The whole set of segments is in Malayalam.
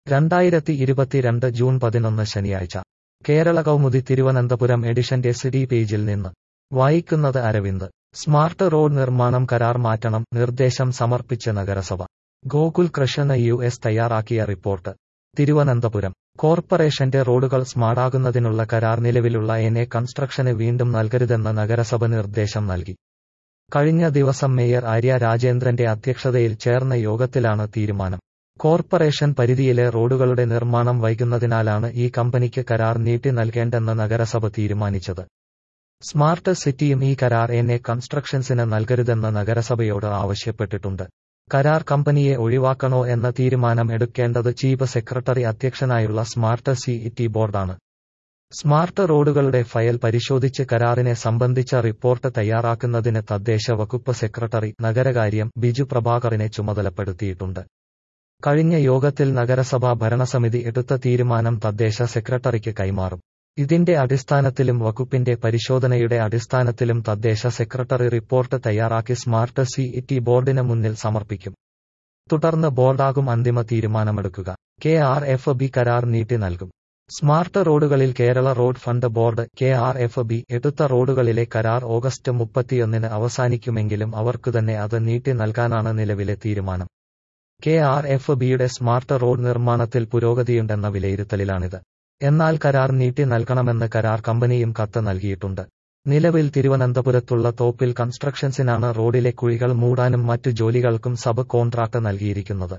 രണ്ടായിരത്തി ഇരുപത്തിരണ്ട് ജൂൺ പതിനൊന്ന് ശനിയാഴ്ച കേരള കൗമുദി തിരുവനന്തപുരം എഡിഷന്റെ സിഡി പേജിൽ നിന്ന് വായിക്കുന്നത് അരവിന്ദ് സ്മാർട്ട് റോഡ് നിർമ്മാണം കരാർ മാറ്റണം നിർദ്ദേശം സമർപ്പിച്ച് നഗരസഭ ഗോകുൽ കൃഷ്ണ യു എസ് തയ്യാറാക്കിയ റിപ്പോർട്ട് തിരുവനന്തപുരം കോർപ്പറേഷന്റെ റോഡുകൾ സ്മാർട്ടാകുന്നതിനുള്ള കരാർ നിലവിലുള്ള എനെ കൺസ്ട്രക്ഷന് വീണ്ടും നൽകരുതെന്ന് നഗരസഭ നിർദ്ദേശം നൽകി കഴിഞ്ഞ ദിവസം മേയർ ആര്യ രാജേന്ദ്രന്റെ അധ്യക്ഷതയിൽ ചേർന്ന യോഗത്തിലാണ് തീരുമാനം കോർപ്പറേഷൻ പരിധിയിലെ റോഡുകളുടെ നിർമ്മാണം വൈകുന്നതിനാലാണ് ഈ കമ്പനിക്ക് കരാർ നീട്ടി നൽകേണ്ടെന്ന് നഗരസഭ തീരുമാനിച്ചത് സ്മാർട്ട് സിറ്റിയും ഈ കരാർ എന്നെ കൺസ്ട്രക്ഷൻസിന് നൽകരുതെന്ന് നഗരസഭയോട് ആവശ്യപ്പെട്ടിട്ടുണ്ട് കരാർ കമ്പനിയെ ഒഴിവാക്കണോ എന്ന തീരുമാനം എടുക്കേണ്ടത് ചീഫ് സെക്രട്ടറി അധ്യക്ഷനായുള്ള സ്മാർട്ട് സിഇടി ബോർഡാണ് സ്മാർട്ട് റോഡുകളുടെ ഫയൽ പരിശോധിച്ച് കരാറിനെ സംബന്ധിച്ച റിപ്പോർട്ട് തയ്യാറാക്കുന്നതിന് തദ്ദേശ വകുപ്പ് സെക്രട്ടറി നഗരകാര്യം ബിജു പ്രഭാകറിനെ ചുമതലപ്പെടുത്തിയിട്ടുണ്ട് കഴിഞ്ഞ യോഗത്തിൽ നഗരസഭാ ഭരണസമിതി എടുത്ത തീരുമാനം തദ്ദേശ സെക്രട്ടറിക്ക് കൈമാറും ഇതിന്റെ അടിസ്ഥാനത്തിലും വകുപ്പിന്റെ പരിശോധനയുടെ അടിസ്ഥാനത്തിലും തദ്ദേശ സെക്രട്ടറി റിപ്പോർട്ട് തയ്യാറാക്കി സ്മാർട്ട് സിഇടി ബോർഡിന് മുന്നിൽ സമർപ്പിക്കും തുടർന്ന് ബോർഡാകും അന്തിമ തീരുമാനമെടുക്കുക കെ ആർ എഫ് ബി കരാർ നീട്ടി നൽകും സ്മാർട്ട് റോഡുകളിൽ Kerala road fund board K R F B എടുത്ത റോഡുകളിലെ കരാർ ഓഗസ്റ്റ് മുപ്പത്തിയൊന്നിന് അവസാനിക്കുമെങ്കിലും അവർക്കുതന്നെ അത് നീട്ടി നൽകാനാണ് നിലവിലെ തീരുമാനം കെ ആർ എഫ് ബിയുടെ സ്മാർട്ട് റോഡ് നിർമ്മാണത്തിൽ പുരോഗതിയുണ്ടെന്ന വിലയിരുത്തലിലാണിത് എന്നാൽ കരാർ നീട്ടി നൽകണമെന്ന് കരാർ കമ്പനിയും കത്ത് നൽകിയിട്ടുണ്ട് നിലവിൽ തിരുവനന്തപുരത്തുള്ള തോപ്പിൽ കൺസ്ട്രക്ഷൻസിനാണ് റോഡിലെ കുഴികൾ മൂടാനും മറ്റു ജോലികൾക്കും സബ് കോൺട്രാക്ട് നൽകിയിരിക്കുന്നത്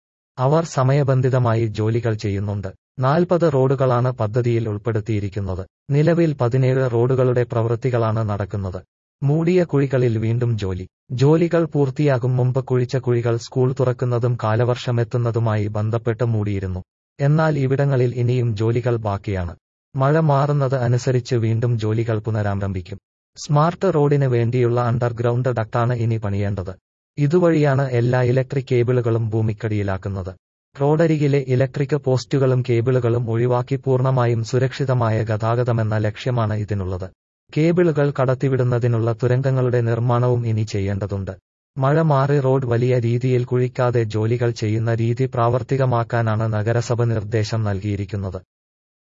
അവർ സമയബന്ധിതമായി ജോലികൾ ചെയ്യുന്നുണ്ട് നാൽപ്പത് റോഡുകളാണ് പദ്ധതിയിൽ ഉൾപ്പെടുത്തിയിരിക്കുന്നത് നിലവിൽ പതിനേഴ് റോഡുകളുടെ പ്രവൃത്തികളാണ് നടക്കുന്നത് മൂടിയ കുഴികളിൽ വീണ്ടും ജോലി ജോലികൾ പൂർത്തിയാകും മുമ്പ് കുഴിച്ച കുഴികൾ സ്കൂൾ തുറക്കുന്നതും കാലവർഷമെത്തുന്നതുമായി ബന്ധപ്പെട്ട് മൂടിയിരുന്നു എന്നാൽ ഇവിടങ്ങളിൽ ഇനിയും ജോലികൾ ബാക്കിയാണ് മഴ മാറുന്നത് അനുസരിച്ച് വീണ്ടും ജോലികൾ പുനരാരംഭിക്കും സ്മാർട്ട് റോഡിന് വേണ്ടിയുള്ള അണ്ടർഗ്രൗണ്ട് ഡക്ടാണ് ഇനി പണിയേണ്ടത് ഇതുവഴിയാണ് എല്ലാ ഇലക്ട്രിക് കേബിളുകളും ഭൂമിക്കടിയിലാക്കുന്നത് റോഡരികിലെ ഇലക്ട്രിക് പോസ്റ്റുകളും കേബിളുകളും ഒഴിവാക്കി പൂർണ്ണമായും സുരക്ഷിതമായ ഗതാഗതമെന്ന ലക്ഷ്യമാണ് ഇതിനുള്ളത് കേബിളുകൾ കടത്തിവിടുന്നതിനുള്ള തുരങ്കങ്ങളുടെ നിർമ്മാണവും ഇനി ചെയ്യേണ്ടതുണ്ട് മഴ മാറി റോഡ് വലിയ രീതിയിൽ കുഴിക്കാതെ ജോലികൾ ചെയ്യുന്ന രീതി പ്രാവർത്തികമാക്കാനാണ് നഗരസഭ നിർദ്ദേശം നൽകിയിരിക്കുന്നത്